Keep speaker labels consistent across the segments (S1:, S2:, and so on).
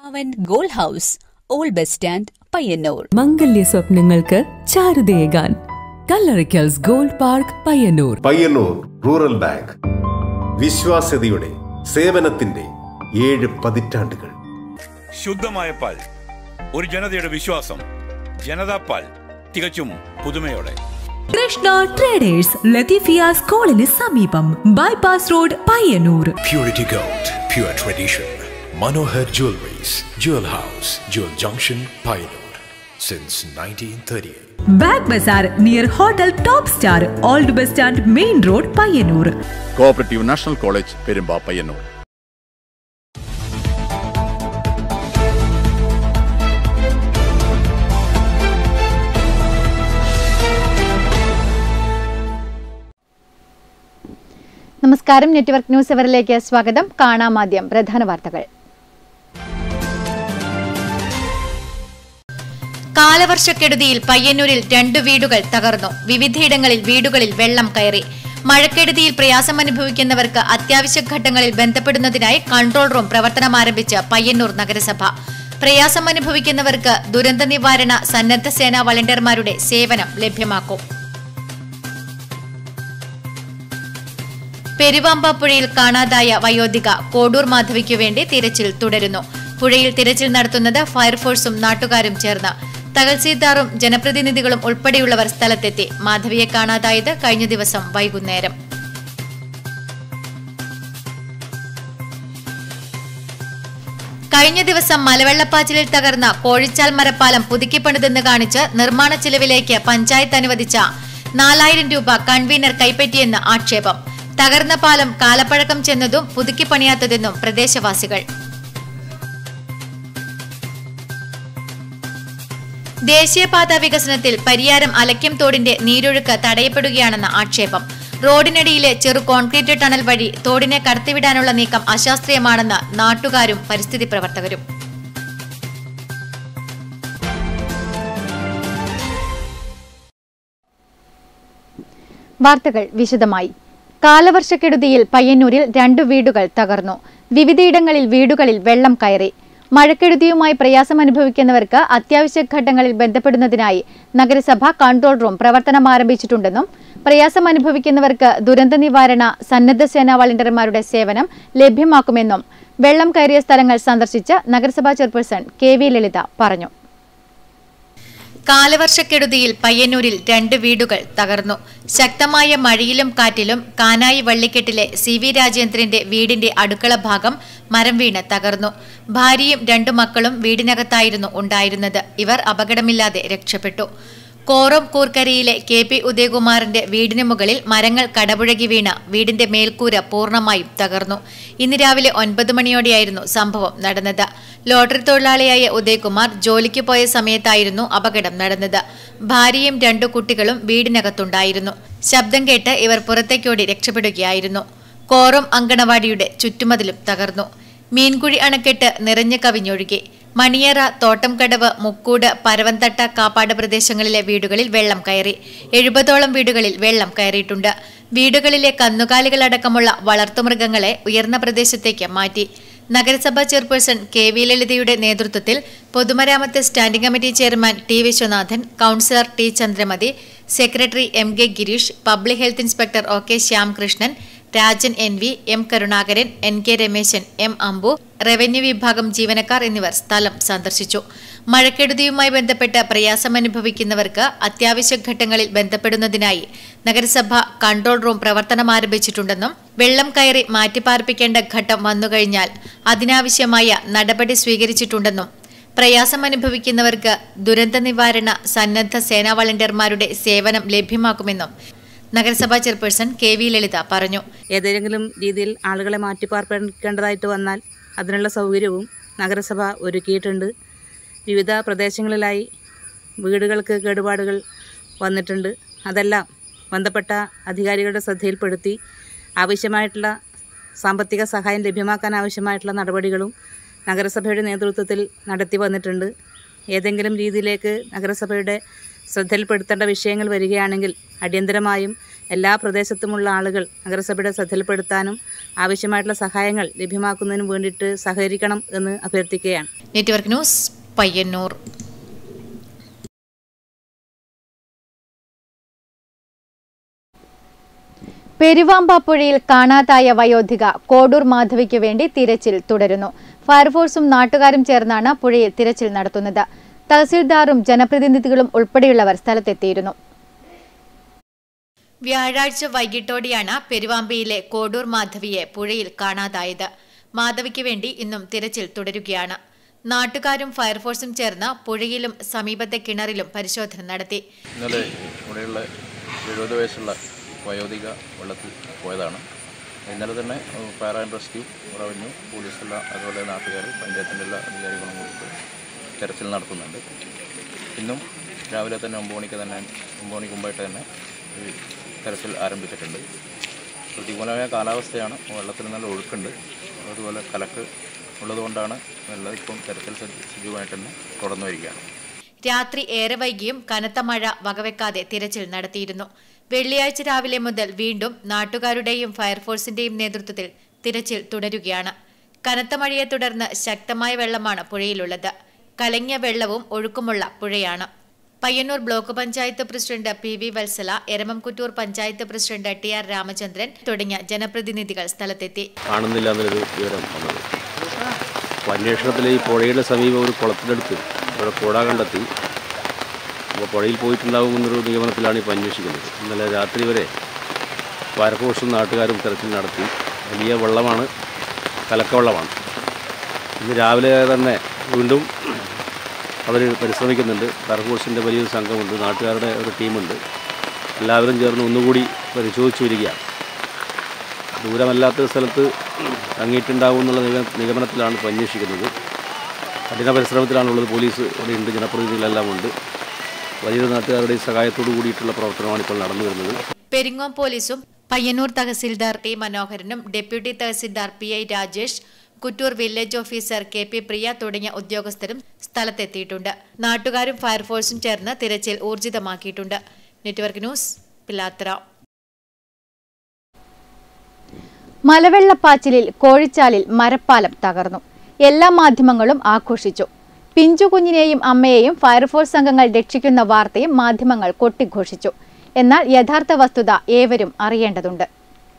S1: അവൻ gold house old bus stand Payyanur
S2: മംഗല്യ സ്വപ്നങ്ങൾക്ക് ചാരുതയേകാൻ Kallarikkals gold park Payyanur
S3: Payyanur rural bank വിശ്വാസ്യതയുടെ സേവനത്തിന്റെ ഏഴ് പതിറ്റാണ്ടുകൾ
S4: ശുദ്ധമായ പാൽ ഒരു ജനതയുടെ വിശ്വാസം ജനതാ പാൽ തികച്ചും പുതുമയോടെ
S2: കൃഷ്ണ ട്രേഡേഴ്സ് ലത്തീഫിയ സ്കൂളിന് സമീപം bypass road Payyanur
S5: Purity Gold, pure tradition. Manohar Jewelries, Jewel House, Jewel Junction, Pioneer. Since 1938.
S2: Bag ബസാർ near hotel top star old bus stand main road Payyanur
S6: cooperative national college Perumba Payyanur
S7: നമസ്കാരം നെറ്റ്വർക്ക് ന്യൂസ് അവറിലേക്ക് സ്വാഗതം കാണാമാദ്യം പ്രധാന വാർത്തകൾ
S8: കാലവർഷക്കെടുതിയിൽ പയ്യന്നൂരിൽ രണ്ടു വീടുകൾ തകർന്നു വിവിധയിടങ്ങളിൽ വീടുകളിൽ വെള്ളം കയറി മഴക്കെടുതിയിൽ പ്രയാസം അനുഭവിക്കുന്നവർക്ക് അത്യാവശ്യ ഘട്ടങ്ങളിൽ ബന്ധപ്പെടുന്നതിനായി കൺട്രോൾ റൂം പ്രവർത്തനം ആരംഭിച്ച പയ്യന്നൂർ നഗരസഭ പ്രയാസം അനുഭവിക്കുന്നവർക്ക് ദുരന്ത നിവാരണ സന്നദ്ധ സേനാ വളണ്ടിയർമാരുടെ സേവനം ലഭ്യമാക്കും പെരുവാമ്പ പുഴയിൽ കാണാതായ വയോധിക കോഡൂർ മാധവിക്കു വേണ്ടി തിരച്ചിൽ തുടരുന്നു പുഴയിൽ തിരച്ചിൽ നടത്തുന്നത് ഫയർഫോഴ്സും നാട്ടുകാരും ചേർന്ന് തഹസീൽദാറും ജനപ്രതിനിധികളും ഉൾപ്പെടെയുള്ളവർ സ്ഥലത്തെത്തി മാധവിയെ കാണാതായത് കഴിഞ്ഞ ദിവസം വൈകുന്നേരം കഴിഞ്ഞ ദിവസം മലവെള്ളപ്പാച്ചിലിൽ തകർന്ന കോഴിച്ചാൽ മരപ്പാലം പുതുക്കിപ്പണിതെന്ന് കാണിച്ച് നിർമ്മാണ ചിലവിലേക്ക് പഞ്ചായത്ത് അനുവദിച്ച നാലായിരം രൂപ കൺവീനർ കൈപ്പറ്റിയെന്ന് ആക്ഷേപം തകർന്ന പാലം കാലപ്പഴക്കം ചെന്നതും പുതുക്കിപ്പണിയാത്തതെന്നും പ്രദേശവാസികൾ ദേശീയപാത വികസനത്തിൽ പരിയാരം അലക്യം തോടിന്റെ നീരൊഴുക്ക് തടയപ്പെടുകയാണെന്ന ആക്ഷേപം റോഡിനടിയിലെ ചെറു കോൺക്രീറ്റ് ടണൽ വഴി തോടിനെ കടത്തിവിടാനുള്ള നീക്കം അശാസ്ത്രീയമാണെന്ന് നാട്ടുകാരും പരിസ്ഥിതി പ്രവർത്തകരും
S7: വാർത്തകൾ വിശദമായി കാലവർഷക്കെടുതിയിൽ പയ്യന്നൂരിൽ രണ്ടു വീടുകൾ തകർന്നു വിവിധയിടങ്ങളിൽ വീടുകളിൽ വെള്ളം കയറി മഴക്കെടുതിയുമായി പ്രയാസം അനുഭവിക്കുന്നവർക്ക് അത്യാവശ്യ ഘട്ടങ്ങളിൽ ബന്ധപ്പെടുന്നതിനായി നഗരസഭ കൺട്രോൾ റൂം പ്രവർത്തനം ആരംഭിച്ചിട്ടുണ്ടെന്നും പ്രയാസം അനുഭവിക്കുന്നവർക്ക് ദുരന്ത നിവാരണ സന്നദ്ധ സേനാ വളണ്ടിയർമാരുടെ സേവനം ലഭ്യമാക്കുമെന്നും വെള്ളം കയറിയ സ്ഥലങ്ങൾ സന്ദർശിച്ച് നഗരസഭാ ചെയർപേഴ്സൺ കെ വി ലളിത പറഞ്ഞു
S8: കാലവർഷക്കെടുതിയിൽ പയ്യന്നൂരിൽ രണ്ട് വീടുകൾ തകർന്നു ശക്തമായ മഴയിലും കാറ്റിലും കാനായി വള്ളിക്കെട്ടിലെ സി വി രാജേന്ദ്രന്റെ വീടിന്റെ അടുക്കള ഭാഗം മരം വീണ് തകർന്നു ഭാര്യയും രണ്ടു മക്കളും വീടിനകത്തായിരുന്നു ഉണ്ടായിരുന്നത് ഇവർ അപകടമില്ലാതെ രക്ഷപ്പെട്ടു കോറം കൂർക്കരയിലെ കെ പി ഉദയകുമാറിന്റെ വീടിന് മുകളിൽ മരങ്ങൾ കടപുഴകി വീണ വീടിന്റെ മേൽക്കൂര പൂർണ്ണമായും തകർന്നു ഇന്ന് രാവിലെ ഒൻപത് മണിയോടെയായിരുന്നു സംഭവം നടന്നത് ലോട്ടറി തൊഴിലാളിയായ ഉദയകുമാർ ജോലിക്ക് പോയ സമയത്തായിരുന്നു അപകടം നടന്നത് ഭാര്യയും രണ്ടു കുട്ടികളും വീടിനകത്തുണ്ടായിരുന്നു ശബ്ദം കേട്ട് ഇവർ പുറത്തേക്കോടി രക്ഷപ്പെടുകയായിരുന്നു കോറം അങ്കണവാടിയുടെ ചുറ്റുമതിലും തകർന്നു മീൻകുഴി അണക്കെട്ട് നിറഞ്ഞു കവിഞ്ഞൊഴുകി മണിയറ തോട്ടംകടവ് മുക്കൂട് പരവന്തട്ട കാപ്പാട് പ്രദേശങ്ങളിലെ വീടുകളിൽ വെള്ളം കയറി എഴുപതോളം വീടുകളിൽ വെള്ളം കയറിയിട്ടുണ്ട് വീടുകളിലെ കന്നുകാലികളടക്കമുള്ള വളർത്തുമൃഗങ്ങളെ ഉയർന്ന പ്രദേശത്തേക്ക് മാറ്റി നഗരസഭാ ചെയർപേഴ്സൺ കെ വി ലളിതയുടെ നേതൃത്വത്തിൽ പൊതുമരാമത്ത് standing committee chairman T Viswanathan councillor T Chandramathi secretary M K Gireesh public health inspector O K Shyamkrishnan Rajan N V M Karunakaran N K Rameshan M Ambu revenue വിഭാഗം ജീവനക്കാർ എന്നിവർ സ്ഥലം സന്ദർശിച്ചു മഴക്കെടുതിയുമായി ബന്ധപ്പെട്ട് പ്രയാസം അനുഭവിക്കുന്നവർക്ക് അത്യാവശ്യ ഘട്ടങ്ങളിൽ ബന്ധപ്പെടുന്നതിനായി നഗരസഭ കൺട്രോൾ റൂം പ്രവർത്തനം ആരംഭിച്ചിട്ടുണ്ടെന്നും വെള്ളം കയറി മാറ്റിപ്പാർപ്പിക്കേണ്ട ഘട്ടം വന്നുകഴിഞ്ഞാൽ അതിനാവശ്യമായ നടപടി സ്വീകരിച്ചിട്ടുണ്ടെന്നും പ്രയാസം അനുഭവിക്കുന്നവർക്ക് ദുരന്ത നിവാരണ സന്നദ്ധ സേനാ വളണ്ടിയർമാരുടെ സേവനം ലഭ്യമാക്കുമെന്നും നഗരസഭാ ചെയർപേഴ്സൺ കെ വി ലളിത പറഞ്ഞു
S9: ഏതെങ്കിലും രീതിയിൽ ആളുകളെ മാറ്റിപ്പാർപ്പിക്കേണ്ടതായിട്ട് വന്നാൽ അതിനുള്ള സൗകര്യവും നഗരസഭ ഒരുക്കിയിട്ടുണ്ട് വിവിധ പ്രദേശങ്ങളിലായി വീടുകൾക്ക് കേടുപാടുകൾ വന്നിട്ടുണ്ട് അതെല്ലാം ബന്ധപ്പെട്ട അധികാരികളുടെ ശ്രദ്ധയിൽപ്പെടുത്തി ആവശ്യമായിട്ടുള്ള സാമ്പത്തിക സഹായം ലഭ്യമാക്കാൻ ആവശ്യമായിട്ടുള്ള നടപടികളും നഗരസഭയുടെ നേതൃത്വത്തിൽ നടത്തി വന്നിട്ടുണ്ട് ഏതെങ്കിലും രീതിയിലേക്ക് നഗരസഭയുടെ ശ്രദ്ധയിൽപ്പെടുത്തേണ്ട വിഷയങ്ങൾ വരികയാണെങ്കിൽ അടിയന്തരമായും എല്ലാ പ്രദേശത്തുമുള്ള ആളുകൾ നഗരസഭയുടെ ശ്രദ്ധയിൽപ്പെടുത്താനും ആവശ്യമായിട്ടുള്ള സഹായങ്ങൾ ലഭ്യമാക്കുന്നതിനും വേണ്ടിയിട്ട് സഹകരിക്കണം എന്ന് അഭ്യർത്ഥിക്കുകയാണ്
S8: നെറ്റ്വർക്ക് ന്യൂസ് പയ്യന്നൂർ
S7: പെരുവാമ്പാപ്പുഴയിൽ കാണാതായ വയോധിക കോഡൂർ മാധവിക്ക് വേണ്ടി തിരച്ചിൽ തുടരുന്നു ഫയർഫോഴ്സും നാട്ടുകാരും ചേർന്നാണ് പുഴയിൽ തിരച്ചിൽ നടത്തുന്നത് തഹസീൽദാറും ജനപ്രതിനിധികളും ഉൾപ്പെടെയുള്ളവർ സ്ഥലത്തെത്തിയിരുന്നു
S8: വ്യാഴാഴ്ച വൈകിട്ടോടെയാണ് പെരുവാമ്പിയിലെ കോഡൂർ മാധവിയെ പുഴയിൽ കാണാതായത് മാധവിക്ക് വേണ്ടി ഇന്നും തിരച്ചിൽ തുടരുകയാണ് നാട്ടുകാരും ഫയർഫോഴ്സും ചേർന്ന് പുഴയിലും സമീപത്തെ കിണറിലും പരിശോധന നടത്തി
S6: ഇന്നലെ ഇവിടെയുള്ള എഴുപത് വയസ്സുള്ള വയോധിക വെള്ളത്തിൽ പോയതാണ് ഇന്നലെ തന്നെ ഫയർ ആൻഡ് റെസ്ക്യൂ റവന്യൂ പോലീസെല്ലാം അതുപോലെ നാട്ടുകാർ പഞ്ചായത്തിൻ്റെ എല്ലാ അധികാരികളും കൂടി തെരച്ചിൽ നടത്തുന്നുണ്ട് ഇന്നും രാവിലെ തന്നെ ഒമ്പത് മണിക്ക് തന്നെ ഒമ്പത് മണിക്ക് മുമ്പായിട്ട് തന്നെ ഈ തെരച്ചിൽ ആരംഭിച്ചിട്ടുണ്ട് പ്രതികൂലമായ കാലാവസ്ഥയാണ് വെള്ളത്തിൽ നല്ല ഒഴുക്കുണ്ട് അതുപോലെ കലക്ക് ഉള്ളതുകൊണ്ടാണ് വെള്ളം ഇപ്പം തെരച്ചിൽ സജീ- സജീവമായിട്ട് തന്നെ തുടർന്നു വരികയാണ്
S8: രാത്രി ഏറെ വൈകിയും കനത്ത മഴ വകവെക്കാതെ തിരച്ചിൽ നടത്തിയിരുന്നു വെള്ളിയാഴ്ച രാവിലെ മുതൽ വീണ്ടും നാട്ടുകാരുടെയും ഫയർഫോഴ്സിന്റെയും നേതൃത്വത്തിൽ തിരച്ചിൽ തുടരുകയാണ് കനത്ത മഴയെ തുടർന്ന് ശക്തമായ വെള്ളമാണ് പുഴയിലുള്ളത് കലങ്ങിയ വെള്ളവും ഒഴുക്കുമുള്ള പുഴയാണ് Payyanur block panchayat president P V Vatsala Eramamkuttoor panchayat president T R Ramachandran തുടങ്ങിയ ജനപ്രതിനിധികൾ സ്ഥലത്തെത്തി
S10: കാണുന്നില്ല എന്നൊരു വിവരം വന്നത് അപ്പോൾ അന്വേഷണത്തിൽ ഈ പുഴയുടെ സമീപം ഒരു കുളത്തിനടുത്ത് അവിടെ പുഴ കണ്ടെത്തി അപ്പോൾ പുഴയിൽ പോയിട്ടുണ്ടാകുമെന്നൊരു നിഗമനത്തിലാണ് ഇപ്പോൾ അന്വേഷിക്കുന്നത് ഇന്നലെ രാത്രി വരെ ഫയർഫോഴ്സും നാട്ടുകാരും തെരച്ചിൽ നടത്തി വലിയ വെള്ളമാണ് കലക്കവെള്ളമാണ് ഇന്ന് രാവിലെ തന്നെ വീണ്ടും അവർ പരിശ്രമിക്കുന്നുണ്ട് ഫയർഫോഴ്സിൻ്റെ വലിയൊരു സംഘമുണ്ട് നാട്ടുകാരുടെ ഒരു ടീമുണ്ട് എല്ലാവരും ചേർന്ന് ഒന്നുകൂടി പരിശോധിച്ചു വരികയാണ് ദൂരമല്ലാത്ത സ്ഥലത്ത് തങ്ങിയിട്ടുണ്ടാവും എന്നുള്ള നിഗ- നിഗമനത്തിലാണ് ഇപ്പോൾ അന്വേഷിക്കുന്നത് കഠിന പരിശ്രമത്തിലാണുള്ളത് പോലീസ് ഇവിടെ ഉണ്ട് ജനപ്രതിനിധികളെല്ലാം ഉണ്ട് വലിയൊരു നാട്ടുകാരുടെ സഹായത്തോടു കൂടിയിട്ടുള്ള പ്രവർത്തനമാണ് ഇപ്പോൾ നടന്നു വരുന്നത്
S8: പെരിങ്ങോം പോലീസും പയ്യന്നൂർ തഹസിൽദാർ ടി മനോഹരനും deputy tahsildar P I Rajesh Kuttoor village officer K P Priya തുടങ്ങിയ ഉദ്യോഗസ്ഥരും സ്ഥലത്തെത്തിയിട്ടുണ്ട് നാട്ടുകാരും ഫയർഫോഴ്സും ചേർന്ന് തിരച്ചിൽ ഊർജിതമാക്കിയിട്ടുണ്ട് നെറ്റ്വർക്ക് ന്യൂസ് പിലാത്തറ
S7: മലവെള്ളപ്പാച്ചിലിൽ കോഴിച്ചാലിൽ മരപ്പാലം തകർന്നു എല്ലാ മാധ്യമങ്ങളും ആഘോഷിച്ചു പിഞ്ചു കുഞ്ഞിനെയും അമ്മയെയും ഫയർഫോഴ്സ് അംഗങ്ങൾ രക്ഷിക്കുന്ന വാർത്തയും മാധ്യമങ്ങൾ കൊട്ടിഘോഷിച്ചു എന്നാൽ യഥാർത്ഥ വസ്തുത ഏവരും അറിയേണ്ടതുണ്ട്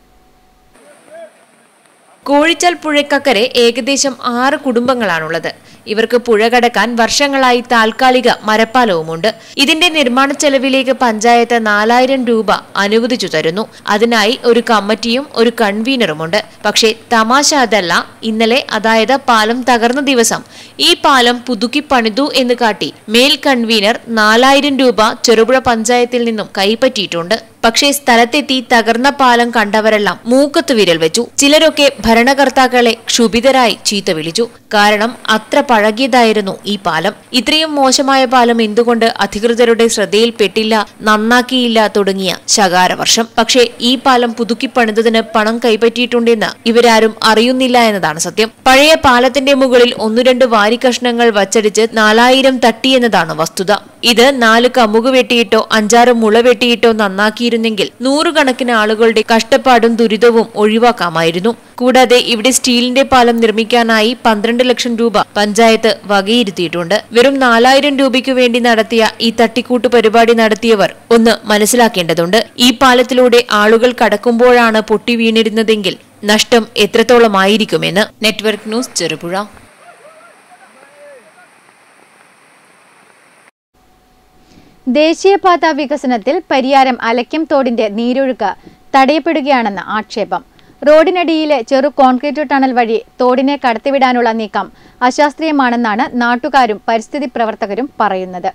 S11: കോഴിച്ചാൽ പുഴക്കക്കരെ ഏകദേശം ആറ് കുടുംബങ്ങളാണുള്ളത് ഇവർക്ക് പുഴ കടക്കാൻ വർഷങ്ങളായി താൽക്കാലിക മരപ്പാലവുമുണ്ട് ഇതിന്റെ നിർമ്മാണ ചെലവിലേക്ക് പഞ്ചായത്ത് നാലായിരം രൂപ അനുവദിച്ചു തരുന്നു അതിനായി ഒരു കമ്മിറ്റിയും ഒരു കൺവീനറുമുണ്ട് പക്ഷേ തമാശ അതല്ല ഇന്നലെ അതായത് പാലം തകർന്ന ദിവസം ഈ പാലം പുതുക്കി പണിതു എന്ന് കാട്ടി മേൽ കൺവീനർ നാലായിരം രൂപ ചെറുപുഴ പഞ്ചായത്തിൽ നിന്നും കൈപ്പറ്റിയിട്ടുണ്ട് പക്ഷേ സ്ഥലത്തെത്തി തകർന്ന പാലം കണ്ടവരെല്ലാം മൂക്കത്ത് വിരൽ വെച്ചു ചിലരൊക്കെ ഭരണകർത്താക്കളെ ക്ഷുഭിതരായി ചീത്ത വിളിച്ചു കാരണം അത്ര പഴകിയതായിരുന്നു ഈ പാലം ഇത്രയും മോശമായ പാലം എന്തുകൊണ്ട് അധികൃതരുടെ ശ്രദ്ധയിൽപ്പെട്ടില്ല നന്നാക്കിയില്ല തുടങ്ങിയ ശകാരവർഷം പക്ഷേ ഈ പാലം പുതുക്കി പണിതതിന് പണം കൈപ്പറ്റിയിട്ടുണ്ടെന്ന് ഇവരാരും അറിയുന്നില്ല എന്നതാണ് സത്യം പഴയ പാലത്തിന്റെ മുകളിൽ ഒന്നു രണ്ട് വാരിക്കഷ്ണങ്ങൾ വച്ചടിച്ച് നാലായിരം തട്ടിയെന്നതാണ് വസ്തുത ഇത് നാല് കമുക് വെട്ടിയിട്ടോ അഞ്ചാറ് മുള വെട്ടിയിട്ടോ നന്നാക്കിയിരുന്നെങ്കിൽ നൂറുകണക്കിന് ആളുകളുടെ കഷ്ടപ്പാടും ദുരിതവും ഒഴിവാക്കാമായിരുന്നു കൂടാതെ ഇവിടെ സ്റ്റീലിന്റെ പാലം നിർമ്മിക്കാനായി പന്ത്രണ്ട് ലക്ഷം രൂപ പഞ്ചായത്ത് വകയിരുത്തിയിട്ടുണ്ട് വെറും നാലായിരം രൂപയ്ക്കു വേണ്ടി നടത്തിയ ഈ തട്ടിക്കൂട്ട് പരിപാടി നടത്തിയവർ ഒന്ന് മനസ്സിലാക്കേണ്ടതുണ്ട് ഈ പാലത്തിലൂടെ ആളുകൾ കടക്കുമ്പോഴാണ് പൊട്ടി വീണിരുന്നതെങ്കിൽ നഷ്ടം എത്രത്തോളമായിരിക്കുമെന്ന് നെറ്റ്വർക്ക് ന്യൂസ് ചെറുപുഴ
S7: ദേശീയപാത വികസനത്തിൽ പരിയാരം അലക്യം തോടിന്റെ നീരൊഴുക്ക് തടയപ്പെടുകയാണെന്ന് ആക്ഷേപം റോഡിനടിയിലെ ചെറു കോൺക്രീറ്റ് ടണൽ വഴി തോടിനെ കടത്തിവിടാനുള്ള നീക്കം അശാസ്ത്രീയമാണെന്നാണ് നാട്ടുകാരും പരിസ്ഥിതി പ്രവർത്തകരും പറയുന്നത്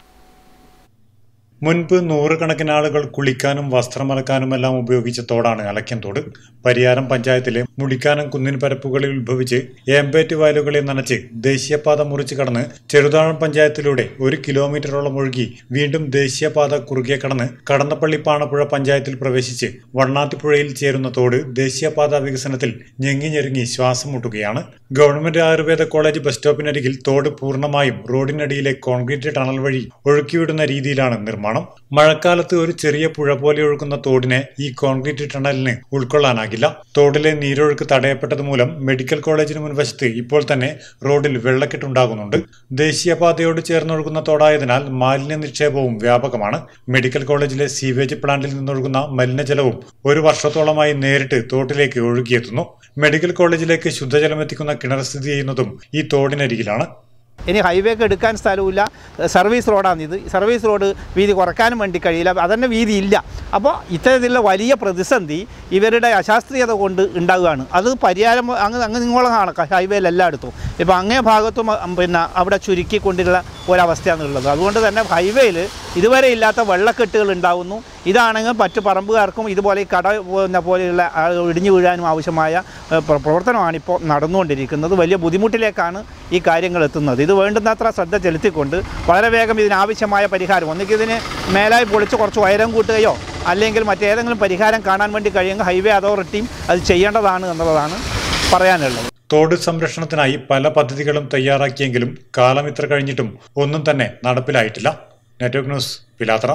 S12: മുൻപ് നൂറുകണക്കിന് ആളുകൾ കുളിക്കാനും വസ്ത്രമലക്കാനുമെല്ലാം ഉപയോഗിച്ച തോടാണ് അലക്യം തോട് പരിയാരം പഞ്ചായത്തിലെ മുടിക്കാനം കുന്നിൻ പരപ്പുകളിൽ ഉത്ഭവിച്ച് ഏമ്പേറ്റ് വയലുകളെ നനച്ച് ദേശീയപാത മുറിച്ചു കടന്ന് ചെറുതാഴം പഞ്ചായത്തിലൂടെ ഒരു കിലോമീറ്ററോളം ഒഴുകി വീണ്ടും ദേശീയപാത കുറുകെ കടന്ന് കടന്നപ്പള്ളി പാണപ്പുഴ പഞ്ചായത്തിൽ പ്രവേശിച്ച് വണ്ണാത്തിപ്പുഴയിൽ ചേരുന്ന തോട് ദേശീയപാത വികസനത്തിൽ ഞെങ്ങി ഞെരുങ്ങി ശ്വാസം മുട്ടുകയാണ് ഗവൺമെന്റ് ആയുർവേദ കോളേജ് ബസ് സ്റ്റോപ്പിനരികിൽ തോട് പൂർണ്ണമായും റോഡിനടിയിലെ കോൺക്രീറ്റ് ടണൽ വഴി ഒഴുക്കിവിടുന്ന രീതിയിലാണ് നിർമ്മാണം നിർമ്മാണം മഴക്കാലത്ത് ഒരു ചെറിയ പുഴ പോലെ ഒഴുകുന്ന തോടിനെ ഈ കോൺക്രീറ്റ് ടണലിന് ഉൾക്കൊള്ളാനാകില്ല തോടിലെ നീരൊഴുക്ക് തടയപ്പെട്ടത് മൂലം മെഡിക്കൽ കോളേജിന് മുൻവശത്ത് ഇപ്പോൾ തന്നെ റോഡിൽ വെള്ളക്കെട്ടുണ്ടാകുന്നുണ്ട് ദേശീയപാതയോട് ചേർന്നൊഴുകുന്ന തോടായതിനാൽ മാലിന്യ നിക്ഷേപവും വ്യാപകമാണ് മെഡിക്കൽ കോളേജിലെ സീവേജ് പ്ലാന്റിൽ നിന്നൊഴുകുന്ന മലിനജലവും ഒരു വർഷത്തോളമായി നേരിട്ട് തോട്ടിലേക്ക് ഒഴുകിയെത്തുന്നു മെഡിക്കൽ കോളേജിലേക്ക് ശുദ്ധജലം എത്തിക്കുന്ന കിണർ സ്ഥിതി ചെയ്യുന്നതും ഈ തോടിനരികിലാണ്
S13: ഇനി ഹൈവേക്ക് എടുക്കാൻ സ്ഥലമില്ല സർവീസ് റോഡാണ് ഇത് സർവീസ് റോഡ് വീതി കുറയ്ക്കാനും വേണ്ടി കഴിയില്ല അതന്നെ വീതി ഇല്ല അപ്പോൾ ഇത്തരത്തിലുള്ള വലിയ പ്രതിസന്ധി ഇവരുടെ അശാസ്ത്രീയത കൊണ്ട് ഉണ്ടാവുകയാണ് അത് പരിഹാരം അങ്ങ് അങ്ങ് നിങ്ങളെ കാണാം ഹൈവേയിൽ എല്ലായിടത്തും ഇപ്പോൾ അങ്ങേ ഭാഗത്തും അം, പിന്നെ അവിടെ ചുരുക്കിക്കൊണ്ടുള്ള ഒരവസ്ഥയാണ് ഉള്ളത് അതുകൊണ്ട് തന്നെ ഹൈവേയിൽ ഇതുവരെ ഇല്ലാത്ത വെള്ളക്കെട്ടുകൾ ഉണ്ടാവുന്നു ഇതാണെങ്കിൽ മറ്റു പറമ്പുകാർക്കും ഇതുപോലെ ഈ കട പിന്നെ പോലെയുള്ള ആ, ഇടിഞ്ഞു വീഴാനും ആവശ്യമായ ഏ, പ്ര- പ്രവർത്തനമാണ് ഇപ്പോൾ നടന്നുകൊണ്ടിരിക്കുന്നത് വലിയ ബുദ്ധിമുട്ടിലേക്കാണ് ഈ കാര്യങ്ങൾ എത്തുന്നത് ഇത് വേണ്ടുന്നത്ര ശ്രദ്ധ ചെലുത്തിക്കൊണ്ട് വളരെ വേഗം ഇതിനാവശ്യമായ പരിഹാരം ഒന്നുകിൽ ഇതിന് മേലായി പൊളിച്ച് കുറച്ച് ഉയരം കൂട്ടുകയോ അല്ലെങ്കിൽ മറ്റേതെങ്കിലും പരിഹാരം കാണാൻ വേണ്ടി കഴിയുമെങ്കിൽ ഹൈവേ അതോറിറ്റിയും അത് ചെയ്യേണ്ടതാണ് എന്നുള്ളതാണ് പറയാനുള്ളത്
S12: തോട് സംരക്ഷണത്തിനായി പല പദ്ധതികളും തയ്യാറാക്കിയെങ്കിലും കാലം ഇത്ര കഴിഞ്ഞിട്ടും ഒന്നും തന്നെ നടപ്പിലായിട്ടില്ല നെറ്റ്വർക്ക് ന്യൂസ് പിലാത്ര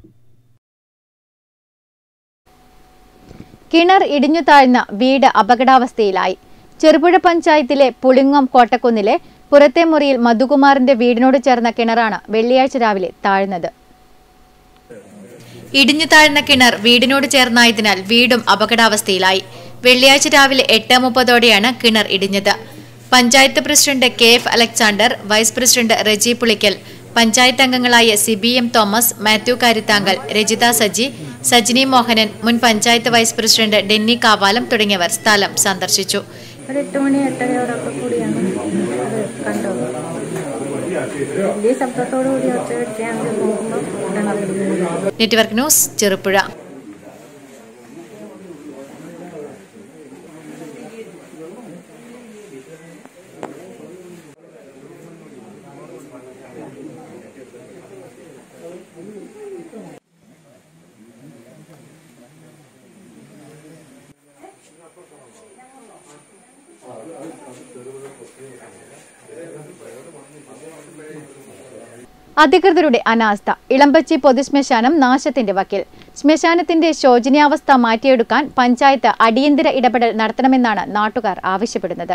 S7: കിണർ ഇടിഞ്ഞു താഴ്ന്ന വീട് അപകടാവസ്ഥയിലായി ചെറുപുഴ പഞ്ചായത്തിലെ പുളിങ്ങം കോട്ടക്കുന്നിലെ പുറത്തെ മുറിയിൽ മധുകുമാറിന്റെ വീടിനോട് ചേർന്ന കിണറാണ് വെള്ളിയാഴ്ച രാവിലെ താഴ്ന്നത്
S8: ഇടിഞ്ഞു താഴ്ന്ന കിണർ വീടിനോട് ചേർന്നായതിനാൽ വീടും അപകടാവസ്ഥയിലായി വെള്ളിയാഴ്ച രാവിലെ എട്ട് മുപ്പതോടെയാണ് കിണർ ഇടിഞ്ഞത് panchayat president K F Alexander vice president Reji Pulickal panchayat അംഗങ്ങളായ സിബി എം തോമസ് മാത്യു കാരിത്താങ്കൽ രജിത സജി സജിനി മോഹനൻ മുൻ പഞ്ചായത്ത് വൈസ് പ്രസിഡന്റ് ഡെന്നി കാവാലം തുടങ്ങിയവർ സ്ഥലം സന്ദർശിച്ചു
S14: ഒരു എട്ട് മണി എട്ടരയോടൊക്കെ കൂടിയാണ് അത് കണ്ടത് വലിയ ശബ്ദത്തോടു കൂടി ഒച്ച വെച്ചാണ് നോക്കുമ്പോൾ കിണർ
S8: നെറ്റ്വർക്ക് ന്യൂസ് ചെറുപുഴ
S7: അധികൃതരുടെ അനാസ്ഥ ഇളമ്പച്ചി പൊതുശ്മശാനം നാശത്തിന്റെ വക്കിൽ ശ്മശാനത്തിന്റെ ശോചനീയാവസ്ഥ മാറ്റിയെടുക്കാൻ പഞ്ചായത്ത് അടിയന്തര ഇടപെടൽ നടത്തണമെന്നാണ് നാട്ടുകാർ ആവശ്യപ്പെടുന്നത്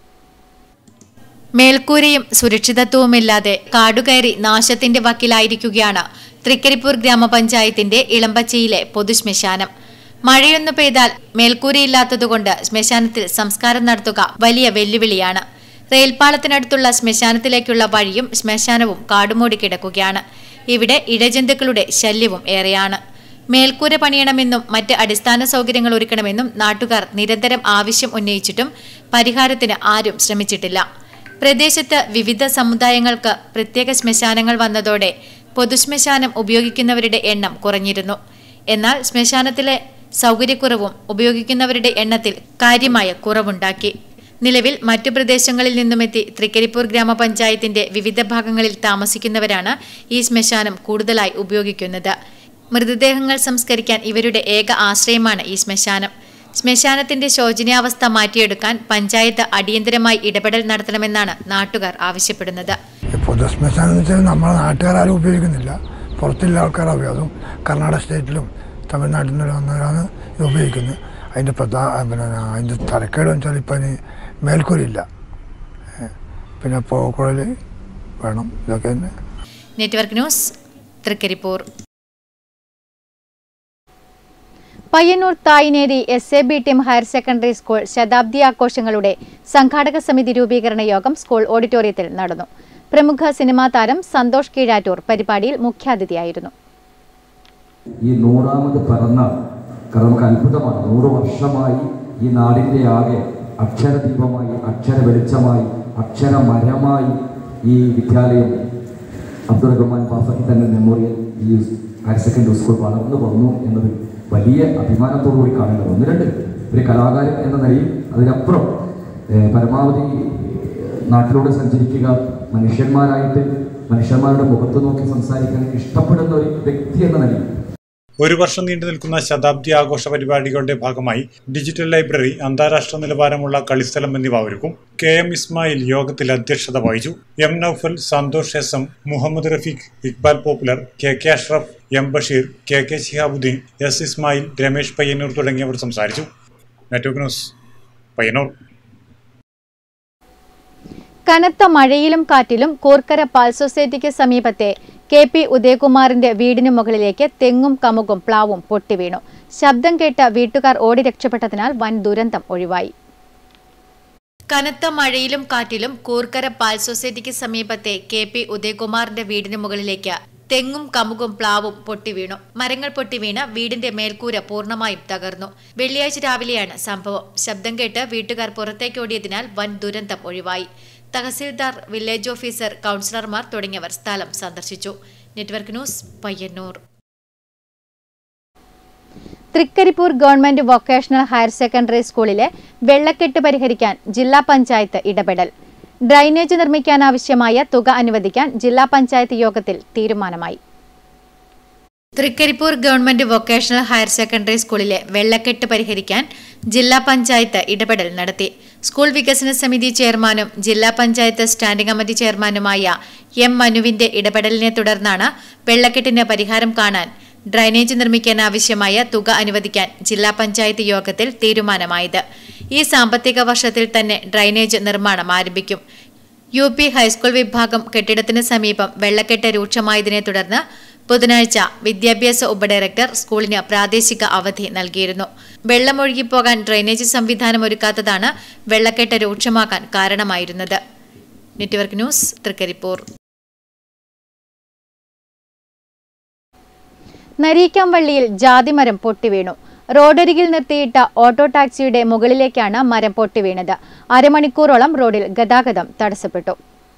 S8: മേൽക്കൂരയും സുരക്ഷിതത്വവുമില്ലാതെ കാടുകയറി നാശത്തിന്റെ വക്കിലായിരിക്കുകയാണ് തൃക്കരിപ്പൂർ ഗ്രാമപഞ്ചായത്തിന്റെ ഇളമ്പച്ചിയിലെ പൊതുശ്മശാനം മഴയൊന്നു പെയ്താൽ മേൽക്കൂരയില്ലാത്തതുകൊണ്ട് ശ്മശാനത്തിൽ സംസ്കാരം നടത്തുക വലിയ വെല്ലുവിളിയാണ് റെയിൽപാളത്തിനടുത്തുള്ള ശ്മശാനത്തിലേക്കുള്ള വഴിയും ശ്മശാനവും കാടുമൂടി കിടക്കുകയാണ് ഇവിടെ ഇഴജന്തുക്കളുടെ ശല്യവും ഏറെയാണ് മേൽക്കൂര പണിയണമെന്നും മറ്റ് അടിസ്ഥാന സൗകര്യങ്ങൾ ഒരുക്കണമെന്നും നാട്ടുകാർ നിരന്തരം ആവശ്യം ഉന്നയിച്ചിട്ടും പരിഹാരത്തിന് ആരും ശ്രമിച്ചിട്ടില്ല പ്രദേശത്ത് വിവിധ സമുദായങ്ങൾക്ക് പ്രത്യേക ശ്മശാനങ്ങൾ വന്നതോടെ പൊതുശ്മശാനം ഉപയോഗിക്കുന്നവരുടെ എണ്ണം കുറഞ്ഞിരുന്നു എന്നാൽ ശ്മശാനത്തിലെ സൗകര്യക്കുറവും ഉപയോഗിക്കുന്നവരുടെ എണ്ണത്തിൽ കാര്യമായ കുറവുണ്ടാക്കി നിലവിൽ മറ്റു പ്രദേശങ്ങളിൽ നിന്നുമെത്തി തൃക്കരിപ്പൂർ ഗ്രാമപഞ്ചായത്തിന്റെ വിവിധ ഭാഗങ്ങളിൽ താമസിക്കുന്നവരാണ് ഈ ശ്മശാനം കൂടുതലായി ഉപയോഗിക്കുന്നത് മൃതദേഹങ്ങൾ സംസ്കരിക്കാൻ ഇവരുടെ ഏക ആശ്രയമാണ് ഈ ശ്മശാനം ശ്മശാനത്തിന്റെ ശോചനീയാവസ്ഥ മാറ്റിയെടുക്കാൻ പഞ്ചായത്ത് അടിയന്തരമായി ഇടപെടൽ നടത്തണമെന്നാണ് നാട്ടുകാർ ആവശ്യപ്പെടുന്നത്
S15: പൊതുശ്മശാനം എന്ന് വെച്ചാൽ നമ്മളെ നാട്ടുകാരും ഉപയോഗിക്കുന്നില്ല പുറത്തുള്ള ആൾക്കാരാണ് ഉപയോഗം കർണാടക സ്റ്റേറ്റിലും തമിഴ്നാട്ടിൽ നിന്നും വന്നവരാണ് ഇത് ഉപയോഗിക്കുന്നത് അതിൻ്റെ പ്രധാന പിന്നെ അതിൻ്റെ തരക്കേട് വെച്ചാൽ ഇപ്പം അതിന് മേൽക്കൂരില്ല ഏ, പിന്നെ പോക്കുഴൽ വേണം ഇതൊക്കെ തന്നെ
S8: network news Thrikaripur
S7: Payyanur Thayineri S A B team higher secondary school ശതാബ്ദി ആഘോഷങ്ങളുടെ സംഘാടക സമിതി രൂപീകരണ യോഗം സ്കൂൾ ഓഡിറ്റോറിയത്തിൽ നടന്നു പ്രമുഖ സിനിമാ താരം സന്തോഷ് കീഴാറ്റൂർ പരിപാടിയിൽ മുഖ്യാതിഥിയായിരുന്നു
S16: ഈ നൂറാമത് പിറന്നാൾ കാരണം നമുക്ക് അത്ഭുതമാണ് നൂറ് വർഷമായി ഈ നാടിൻ്റെ ആകെ അക്ഷരദീപമായി അക്ഷര വെളിച്ചമായി അക്ഷരമരമായി ഈ വിദ്യാലയം അബ്ദുൾ റഹ്മാൻ ബാഫക്കി തന്നെ മെമ്മോറിയൽ ഈ ഹയർ സെക്കൻഡറി സ്കൂൾ വളർന്നു വന്നു എന്നത് വലിയ അഭിമാനത്തോടു കൂടി കാണേണ്ടത് ഒന്ന് രണ്ട് ഒരു കലാകാരൻ എന്ന നിലയിൽ അതിനപ്പുറം ഏഹ്, പരമാവധി നാട്ടിലൂടെ സഞ്ചരിക്കുക മനുഷ്യന്മാരായിട്ട് മനുഷ്യന്മാരുടെ മുഖത്ത് നോക്കി സംസാരിക്കാൻ ഇഷ്ടപ്പെടുന്ന ഒരു വ്യക്തി എന്ന നിലയിൽ
S12: ഒരു വർഷം നീണ്ടു നിൽക്കുന്ന ശതാബ്ദി ആഘോഷ പരിപാടികളുടെ ഭാഗമായി ഡിജിറ്റൽ ലൈബ്രറി അന്താരാഷ്ട്ര നിലവാരമുള്ള കളിസ്ഥലം എന്നിവ ഒരുക്കും കെ എം ഇസ്മായിൽ യോഗത്തിൽ അധ്യക്ഷത വഹിച്ചു M Noufal Santhosh S M Muhammad Rafeeq Iqbal popular K K Ashraf M Basheer K K Shihabuddin S Ismail Ramesh Payyanur തുടങ്ങിയവർ സംസാരിച്ചു നെറ്റ്വർക്ക് ന്യൂസ് പയ്യന്നൂർ
S7: കനത്ത മഴയിലും കാറ്റിലും കൂർക്കര പാൽ സൊസൈറ്റിക്ക് സമീപത്തെ കെ പി ഉദയകുമാറിന്റെ വീടിനു മുകളിലേക്ക് തെങ്ങും കമുകും പ്ലാവും പൊട്ടിവീണു ശബ്ദം കേട്ട വീട്ടുകാർ ഓടി രക്ഷപ്പെട്ടതിനാൽ വൻ ദുരന്തം ഒഴിവായി
S8: കനത്ത മഴയിലും കാറ്റിലും കൂർക്കര പാൽ സൊസൈറ്റിക്ക് സമീപത്തെ കെ പി ഉദയകുമാറിന്റെ വീടിന് മുകളിലേക്ക് തെങ്ങും കമുകും പ്ലാവും പൊട്ടിവീണു മരങ്ങൾ പൊട്ടിവീണ് വീടിന്റെ മേൽക്കൂര പൂർണ്ണമായും തകർന്നു വെള്ളിയാഴ്ച രാവിലെയാണ് സംഭവം ശബ്ദം കേട്ട് വീട്ടുകാർ പുറത്തേക്ക് ഓടിയതിനാൽ വൻ ദുരന്തം ഒഴിവായി തഹസീൽദാർ വില്ലേജ് ഓഫീസർ കൌൺസിലർമാർ തുടങ്ങിയവർ സ്ഥലം സന്ദർശിച്ചു network news Payyanur
S7: Thrikaripur government vocational higher secondary സ്കൂളിലെ വെള്ളക്കെട്ട് പരിഹരിക്കാൻ ജില്ലാ പഞ്ചായത്ത് ഇടപെടൽ ഡ്രൈനേജ് നിർമ്മിക്കാനാവശ്യമായ തുക അനുവദിക്കാൻ ജില്ലാ പഞ്ചായത്ത് യോഗത്തിൽ തീരുമാനമായി
S8: Thrikaripur government vocational higher secondary സ്കൂളിലെ വെള്ളക്കെട്ട് പരിഹരിക്കാൻ ജില്ലാ പഞ്ചായത്ത് ഇടപെടൽ നടത്തി സ്കൂൾ വികസന സമിതി ചെയർമാനും ജില്ലാ പഞ്ചായത്ത് സ്റ്റാൻഡിംഗ് കമ്മിറ്റി ചെയർമാനുമായ എം മനുവിന്റെ ഇടപെടലിനെ തുടർന്നാണ് വെള്ളക്കെട്ടിന് പരിഹാരം കാണാൻ ഡ്രൈനേജ് നിർമ്മിക്കാൻ ആവശ്യമായ തുക അനുവദിക്കാൻ ജില്ലാ പഞ്ചായത്ത് യോഗത്തിൽ തീരുമാനമായത് ഈ സാമ്പത്തിക വർഷത്തിൽ തന്നെ ഡ്രൈനേജ് നിർമ്മാണം ആരംഭിക്കും യു പി ഹൈസ്കൂൾ വിഭാഗം കെട്ടിടത്തിന് സമീപം വെള്ളക്കെട്ട് രൂക്ഷമായതിനെ തുടർന്ന് ബുധനാഴ്ച വിദ്യാഭ്യാസ ഉപഡയറക്ടർ സ്കൂളിന് പ്രാദേശിക അവധി നൽകിയിരുന്നു വെള്ളമൊഴുകിപ്പോകാൻ ഡ്രൈനേജ് സംവിധാനം ഒരുക്കാത്തതാണ് വെള്ളക്കെട്ട് രൂക്ഷമാക്കാൻ കാരണമായിരുന്നത് നെറ്റ്വർക്ക് ന്യൂസ് തൃക്കരിപ്പൂർ
S7: നരീക്കാംവള്ളിയിൽ ജാതിമരം പൊട്ടിവീണു റോഡരികിൽ നിർത്തിയിട്ട ഓട്ടോ ടാക്സിയുടെ മുകളിലേക്കാണ് മരം പൊട്ടിവീണത് അരമണിക്കൂറോളം റോഡിൽ ഗതാഗതം തടസ്സപ്പെട്ടു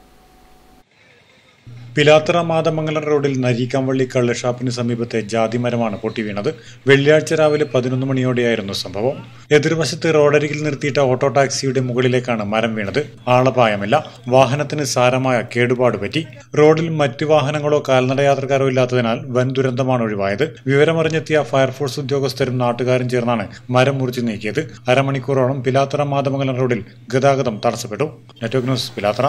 S12: പിലാത്തറ മാതമംഗലം റോഡിൽ നരീക്കാംവള്ളി കള്ളുഷാപ്പിന് സമീപത്തെ ജാതിമരമാണ് പൊട്ടിവീണത് വെള്ളിയാഴ്ച രാവിലെ പതിനൊന്ന് മണിയോടെയായിരുന്നു സംഭവം എതിർവശത്ത് റോഡരികിൽ നിർത്തിയിട്ട ഓട്ടോ ടാക്സിയുടെ മുകളിലേക്കാണ് മരം വീണത് ആളപായമില്ല വാഹനത്തിന് സാരമായ കേടുപാട് പറ്റി റോഡിൽ മറ്റു വാഹനങ്ങളോ കാൽനട യാത്രക്കാരോ ഇല്ലാത്തതിനാൽ വൻ ദുരന്തമാണ് ഒഴിവായത് വിവരമറിഞ്ഞെത്തിയ ഫയർഫോഴ്സ് ഉദ്യോഗസ്ഥരും നാട്ടുകാരും ചേർന്നാണ് മരം മുറിച്ചു നീക്കിയത് അരമണിക്കൂറോളം പിലാത്തറ മാതമംഗലം റോഡിൽ ഗതാഗതം തടസ്സപ്പെട്ടു network news Pilathara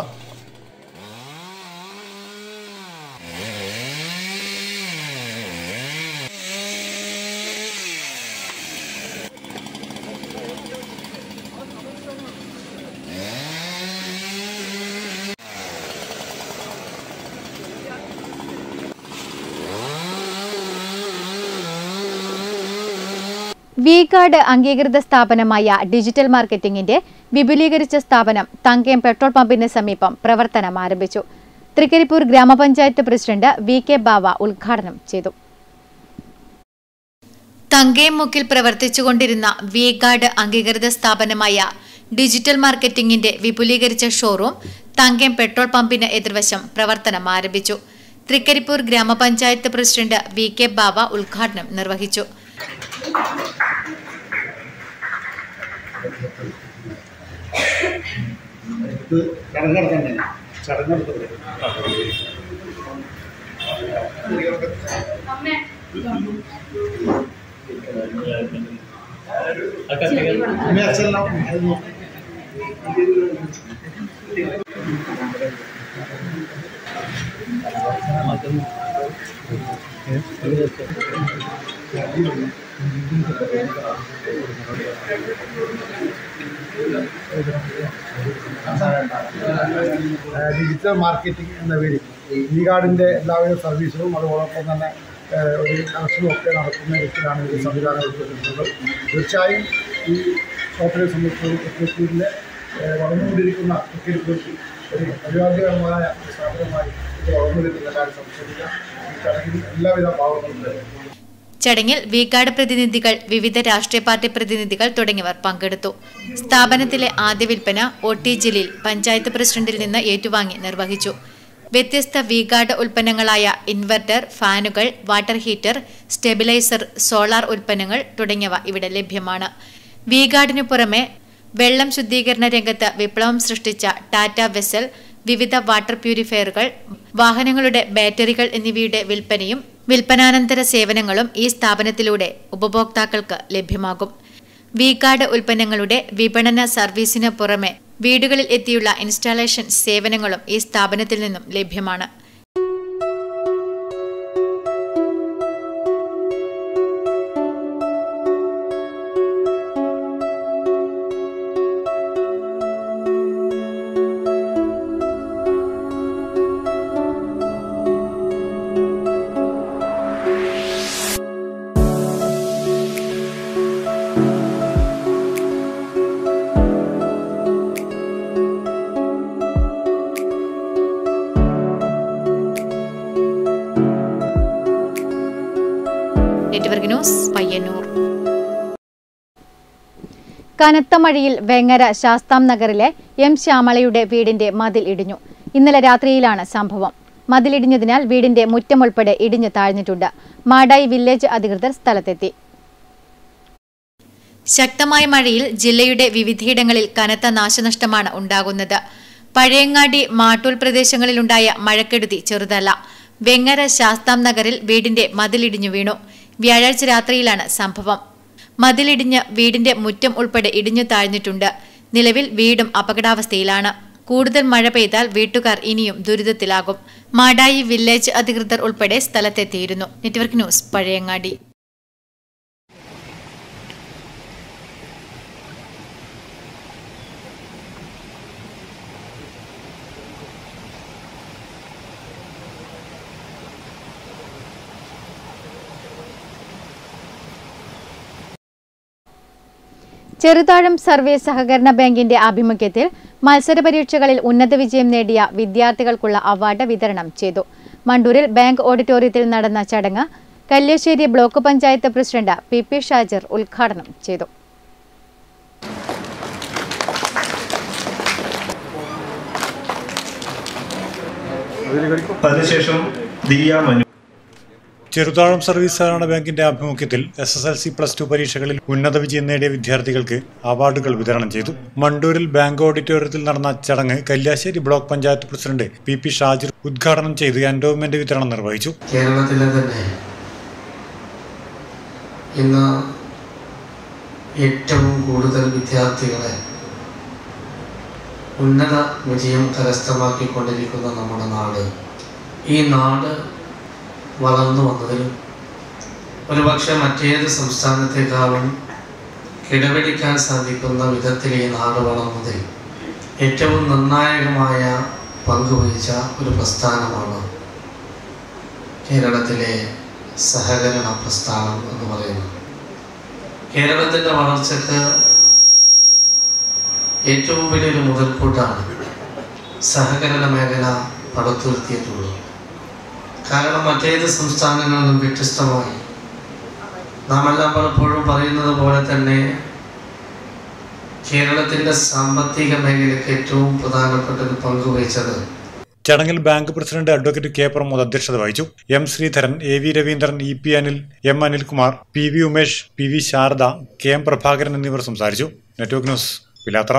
S7: V guard അംഗീകൃത സ്ഥാപനമായ ഡിജിറ്റൽ മാർക്കറ്റിംഗിന്റെ വിപുലീകരിച്ച സ്ഥാപനം തങ്കയം പെട്രോൾ പമ്പിന് സമീപം പ്രവർത്തനം ആരംഭിച്ചു തൃക്കരിപ്പൂർ ഗ്രാമപഞ്ചായത്ത് പ്രസിഡന്റ് വി കെ ബാവ ഉദ്ഘാടനം ചെയ്തു
S8: തങ്കയം മുക്കിൽ പ്രവർത്തിച്ചുകൊണ്ടിരുന്ന വി ഗാർഡ് അംഗീകൃത സ്ഥാപനമായ ഡിജിറ്റൽ മാർക്കറ്റിംഗിന്റെ വിപുലീകരിച്ച ഷോറൂം തങ്കയം പെട്രോൾ പമ്പിന് എതിർവശം പ്രവർത്തനം ആരംഭിച്ചു തൃക്കരിപ്പൂർ ഗ്രാമപഞ്ചായത്ത് പ്രസിഡന്റ് വി കെ ബാവ ഉദ്ഘാടനം നിർവഹിച്ചു
S17: ഡിജിറ്റൽ മാർക്കറ്റിംഗ് എന്ന പേരിൽ ഈ കാർഡിൻ്റെ എല്ലാവിധ സർവീസുകളും അതോടൊപ്പം തന്നെ ഏഹ്, ഒരു കണക്ഷനും ഒക്കെ നടത്തുന്ന വ്യക്തിയാണ് ഈ സംവിധാനം ഉൾപ്പെടുന്നത് തീർച്ചയായും ഈ ഷോപ്പിനെ സംബന്ധിച്ചിടത്തോളം തൃക്കരിപ്പൂരിലെ ഏഹ്, വളർന്നുകൊണ്ടിരിക്കുന്ന തൃക്കരിപ്പൂരിൽ ഒരു അഭിവാദ്യകരമായ ഒരു സ്ഥാപനമായി ഇത് വളർന്നു വരുന്ന കാര്യം സംശയില്ല ഈ ചടങ്ങിൽ എല്ലാവിധ ഭാവങ്ങളും ഉണ്ട്
S8: ചടങ്ങിൽ വി ഗാർഡ് പ്രതിനിധികൾ വിവിധ രാഷ്ട്രീയ പാർട്ടി പ്രതിനിധികൾ തുടങ്ങിയവർ പങ്കെടുത്തു സ്ഥാപനത്തിലെ ആദ്യ വിൽപ്പന ഒ ടി ജലീൽ പഞ്ചായത്ത് പ്രസിഡന്റിൽ നിന്ന് ഏറ്റുവാങ്ങി നിർവഹിച്ചു വ്യത്യസ്ത വി ഗാർഡ് ഉൽപ്പന്നങ്ങളായ ഇൻവെർട്ടർ ഫാനുകൾ വാട്ടർ ഹീറ്റർ സ്റ്റെബിലൈസർ സോളാർ ഉൽപ്പന്നങ്ങൾ തുടങ്ങിയവ ഇവിടെ ലഭ്യമാണ് വി ഗാർഡിനു പുറമെ വെള്ളം ശുദ്ധീകരണ രംഗത്ത് വിപ്ലവം സൃഷ്ടിച്ച ടാറ്റ വെസൽ വിവിധ വാട്ടർ പ്യൂരിഫയറുകൾ വാഹനങ്ങളുടെ ബാറ്ററികൾ എന്നിവയുടെ വിൽപ്പനയും വിൽപ്പനാനന്തര സേവനങ്ങളും ഈ സ്ഥാപനത്തിലൂടെ ഉപഭോക്താക്കൾക്ക് ലഭ്യമാകും വി കാർഡ് ഉൽപ്പന്നങ്ങളുടെ വിപണന സർവീസിന് പുറമെ വീടുകളിൽ എത്തിയുള്ള ഇൻസ്റ്റാളേഷൻ സേവനങ്ങളും ഈ സ്ഥാപനത്തിൽ നിന്നും ലഭ്യമാണ് നെറ്റ്വർക്ക് ന്യൂസ് പയ്യന്നൂർ
S7: കനത്ത മഴയിൽ വെങ്ങര ശാസ്താം നഗറിലെ എം ശ്യാമളയുടെ വീടിന്റെ മതിൽ ഇടിഞ്ഞു ഇന്നലെ രാത്രിയിലാണ് സംഭവം മതിലിടിഞ്ഞതിനാൽ വീടിന്റെ മുറ്റം ഉൾപ്പെടെ ഇടിഞ്ഞു താഴ്ന്നിട്ടുണ്ട് മാടായി വില്ലേജ് അധികൃതർ സ്ഥലത്തെത്തി
S8: ശക്തമായ മഴയിൽ ജില്ലയുടെ വിവിധയിടങ്ങളിൽ കനത്ത നാശനഷ്ടമാണ് ഉണ്ടാകുന്നത് പഴയങ്ങാടി മാട്ടൂൽ പ്രദേശങ്ങളിലുണ്ടായ മഴക്കെടുതി ചെറുതല്ല വെങ്ങര ശാസ്താം നഗറിൽ വീടിന്റെ മതിലിടിഞ്ഞു വീണു വ്യാഴാഴ്ച രാത്രിയിലാണ് സംഭവം മതിലിടിഞ്ഞ് വീടിന്റെ മുറ്റം ഉൾപ്പെടെ ഇടിഞ്ഞു താഴ്ന്നിട്ടുണ്ട് നിലവിൽ വീടും അപകടാവസ്ഥയിലാണ് കൂടുതൽ മഴ പെയ്താൽ വീട്ടുകാർ ഇനിയും ദുരിതത്തിലാകും മാടായി വില്ലേജ് അധികൃതർ ഉൾപ്പെടെ സ്ഥലത്തെത്തിയിരുന്നു network news Pazhayangadi
S7: Cheruthazham service സഹകരണ ബാങ്കിന്റെ ആഭിമുഖ്യത്തിൽ മത്സര പരീക്ഷകളിൽ ഉന്നത വിജയം നേടിയ വിദ്യാർത്ഥികൾക്കുള്ള അവാർഡ് വിതരണം ചെയ്തു മണ്ടൂരിൽ ബാങ്ക് ഓഡിറ്റോറിയത്തിൽ നടന്ന ചടങ്ങ് Kalliasseri block panchayat president P P Shajar ഉദ്ഘാടനം ചെയ്തു
S18: അതിനുശേഷം ദിയ മനു
S12: ചെറുതാഴം സർവീസ് സഹകരണ ബാങ്കിന്റെ ആഭിമുഖ്യത്തിൽ S S L C plus two പരീക്ഷകളിൽ ഉന്നത വിജയം നേടിയ വിദ്യാർത്ഥികൾക്ക് അവാർഡുകൾ വിതരണം ചെയ്തു മണ്ടൂരിൽ ബാങ്ക് ഓഡിറ്റോറിയത്തിൽ നടന്ന ചടങ്ങ് Kalliasseri block panchayat president P P Shajir ഉദ്ഘാടനം ചെയ്ത് എൻഡോവ്മെന്റ് വിതരണം നിർവഹിച്ചു
S19: കേരളത്തിലെ തന്നെ ഇന്ന് ഏറ്റവും കൂടുതൽ വിദ്യാർത്ഥികളെ ഉന്നത വിജയം കരസ്ഥമാക്കിക്കൊണ്ടിരിക്കുന്ന നമ്മുടെ നാട് ഈ നാട് വളർന്നു വന്നതിലും ഒരുപക്ഷെ മറ്റേത് സംസ്ഥാനത്തെക്കാളും കിടപിടിക്കാൻ സാധിക്കുന്ന വിധത്തിൽ ഈ നാട് വളർന്നതിൽ ഏറ്റവും നിർണായകമായ പങ്കുവഹിച്ച ഒരു പ്രസ്ഥാനമാണ് കേരളത്തിലെ സഹകരണ പ്രസ്ഥാനം എന്ന് പറയുന്നത് കേരളത്തിൻ്റെ വളർച്ചയ്ക്ക് ഏറ്റവും വലിയൊരു മുതൽക്കൂട്ടാണ് സഹകരണ മേഖല പടുത്തുയർത്തിയിട്ടുള്ളത് കാരണം മറ്റേത് സംസ്ഥാനങ്ങളിൽ നിന്നും വ്യത്യസ്തമായി നാം എല്ലാം പലപ്പോഴും പറയുന്നത് പോലെ തന്നെ കേരളത്തിൻ്റെ സാമ്പത്തിക മേഖലയ്ക്ക് ഏറ്റവും പ്രധാനപ്പെട്ട ഒരു പങ്ക് വഹിച്ചത്
S12: ചടങ്ങിൽ bank president advocate K Pramod അധ്യക്ഷത വഹിച്ചു M Sreedharan A V Raveendran E P Anil M Anilkumar P V Umesh P V Sharada K M Prabhakaran എന്നിവർ സംസാരിച്ചു നെറ്റ്വർക്ക് ന്യൂസ് പിലാത്ര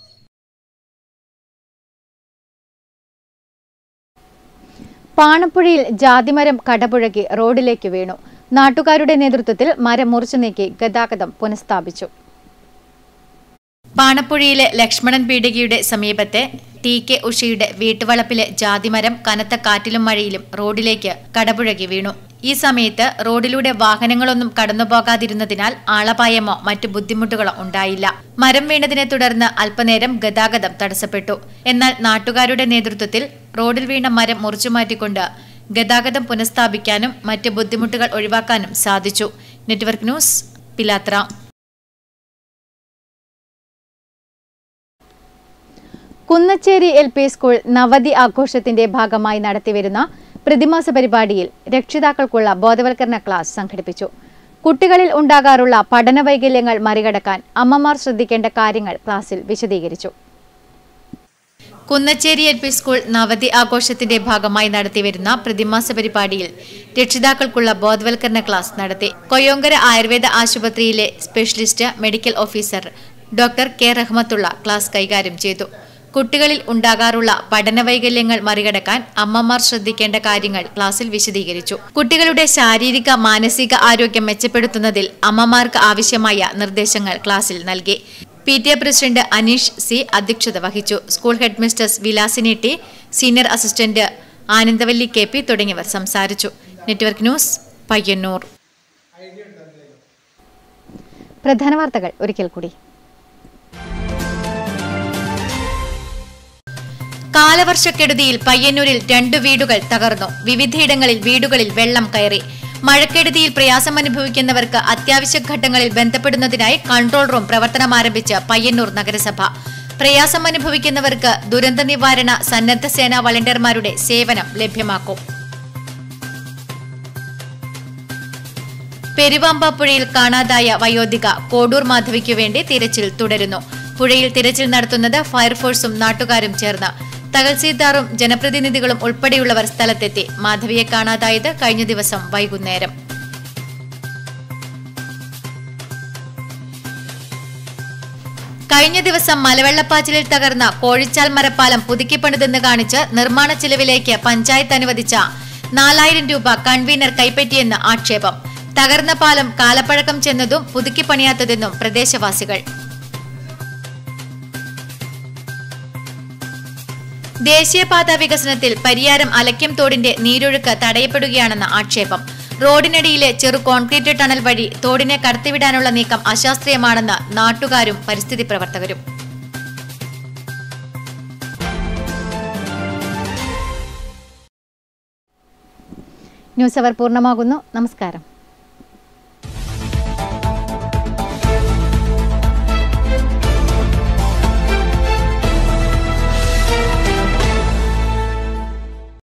S7: പാണപ്പുഴയിൽ ജാതിമരം കടപുഴകി റോഡിലേക്ക് വീണു നാട്ടുകാരുടെ നേതൃത്വത്തിൽ മരം മുറിച്ചു നീക്കി ഗതാഗതം പുനഃസ്ഥാപിച്ചു
S8: പാണപ്പുഴയിലെ ലക്ഷ്മണൻ പീടികയുടെ സമീപത്തെ ടി കെ ഉഷയുടെ വീട്ടുവളപ്പിലെ ജാതിമരം കനത്ത കാറ്റിലും മഴയിലും റോഡിലേക്ക് കടപുഴകി വീണു ഈ സമയത്ത് റോഡിലൂടെ വാഹനങ്ങളൊന്നും കടന്നുപോകാതിരുന്നതിനാൽ ആളപായമോ മറ്റു ബുദ്ധിമുട്ടുകളോ ഉണ്ടായില്ല മരം വീണതിനെ തുടർന്ന് അല്പനേരം ഗതാഗതം തടസ്സപ്പെട്ടു എന്നാൽ നാട്ടുകാരുടെ നേതൃത്വത്തിൽ റോഡിൽ വീണ മരം മുറിച്ചുമാറ്റിക്കൊണ്ട് ഗതാഗതം പുനഃസ്ഥാപിക്കാനും മറ്റ് ബുദ്ധിമുട്ടുകൾ ഒഴിവാക്കാനും സാധിച്ചു network news Pilathra
S7: Kunnacheri L P school നവതി ആഘോഷത്തിന്റെ ഭാഗമായി നടത്തിവരുന്ന പ്രതിമാസ പരിപാടിയിൽ രക്ഷിതാക്കൾക്കുള്ള ബോധവൽക്കരണ ക്ലാസ് സംഘടിപ്പിച്ചു കുട്ടികളിൽ ഉണ്ടാകാറുള്ള പഠന വൈകല്യങ്ങൾ മറികടക്കാൻ അമ്മമാർ ശ്രദ്ധിക്കേണ്ട കാര്യങ്ങൾ ക്ലാസ്സിൽ വിശദീകരിച്ചു
S8: കുന്നച്ചേരി എൽ പി സ്കൂൾ നവതി ആഘോഷത്തിന്റെ ഭാഗമായി നടത്തിവരുന്ന പ്രതിമാസ പരിപാടിയിൽ രക്ഷിതാക്കൾക്കുള്ള ബോധവൽക്കരണ ക്ലാസ് നടത്തി കൊയ്യോങ്കര ആയുർവേദ ആശുപത്രിയിലെ specialist medical officer doctor K Rahmathulla class കൈകാര്യം ചെയ്തു കുട്ടികളിൽ ഉണ്ടാകാറുള്ള പഠന വൈകല്യങ്ങൾ മറികടക്കാൻ അമ്മമാർ ശ്രദ്ധിക്കേണ്ട കാര്യങ്ങൾ ക്ലാസ്സിൽ വിശദീകരിച്ചു കുട്ടികളുടെ ശാരീരിക മാനസിക ആരോഗ്യം മെച്ചപ്പെടുത്തുന്നതിൽ അമ്മമാർക്ക് ആവശ്യമായ നിർദ്ദേശങ്ങൾ ക്ലാസ്സിൽ നൽകി P T A president Aneesh C അധ്യക്ഷത വഹിച്ചു school head mistress Vilasini T senior assistant Anandavalli K P തുടങ്ങിയവർ സംസാരിച്ചു നെറ്റ്വർക്ക് ന്യൂസ് പയ്യന്നൂർ
S7: പ്രധാന വാർത്തകൾ ഒരിക്കൽ കൂടി
S8: കാലവർഷക്കെടുതിയിൽ പയ്യന്നൂരിൽ രണ്ടു വീടുകൾ തകർന്നു വിവിധയിടങ്ങളിൽ വീടുകളിൽ വെള്ളം കയറി മഴക്കെടുതിയിൽ പ്രയാസം അനുഭവിക്കുന്നവർക്ക് അത്യാവശ്യ ഘട്ടങ്ങളിൽ ബന്ധപ്പെടുന്നതിനായി കൺട്രോൾ റൂം പ്രവർത്തനം ആരംഭിച്ച് പയ്യന്നൂർ നഗരസഭ പ്രയാസം അനുഭവിക്കുന്നവർക്ക് ദുരന്ത നിവാരണ സന്നദ്ധ സേനാ വളണ്ടിയർമാരുടെ സേവനം ലഭ്യമാക്കും പെരുവാമ്പ പുഴയിൽ കാണാതായ വയോധിക കോഡൂർ മാധവിക്കു വേണ്ടി തിരച്ചിൽ തുടരുന്നു പുഴയിൽ തിരച്ചിൽ നടത്തുന്നത് ഫയർഫോഴ്സും നാട്ടുകാരും ചേർന്ന് തഹസീൽദാറും ജനപ്രതിനിധികളും ഉൾപ്പെടെയുള്ളവർ സ്ഥലത്തെത്തി മാധവിയെ കാണാതായത് കഴിഞ്ഞ ദിവസം വൈകുന്നേരം കഴിഞ്ഞ ദിവസം മലവെള്ളപ്പാച്ചിലിൽ തകർന്ന കോഴിച്ചാൽ മരപ്പാലം പുതുക്കിപ്പണിതെന്ന് കാണിച്ച് നിർമ്മാണ ചിലവിലേക്ക് പഞ്ചായത്ത് അനുവദിച്ച നാലായിരം രൂപ കൺവീനർ കൈപ്പറ്റിയെന്ന് ആക്ഷേപം തകർന്ന പാലം കാലപ്പഴക്കം ചെന്നതും പുതുക്കിപ്പണിയാത്തതെന്നും പ്രദേശവാസികൾ ദേശീയപാത വികസനത്തിൽ പരിയാരം അലക്യം തോടിന്റെ നീരൊഴുക്ക് തടയപ്പെടുകയാണെന്ന ആക്ഷേപം റോഡിനടിയിലെ ചെറു കോൺക്രീറ്റ് ടണൽ വഴി തോടിനെ കടത്തിവിടാനുള്ള നീക്കം അശാസ്ത്രീയമാണെന്ന് നാട്ടുകാരും പരിസ്ഥിതി പ്രവർത്തകരും
S7: ന്യൂസ് അവർ പൂർണ്ണമാകുന്നു നമസ്കാരം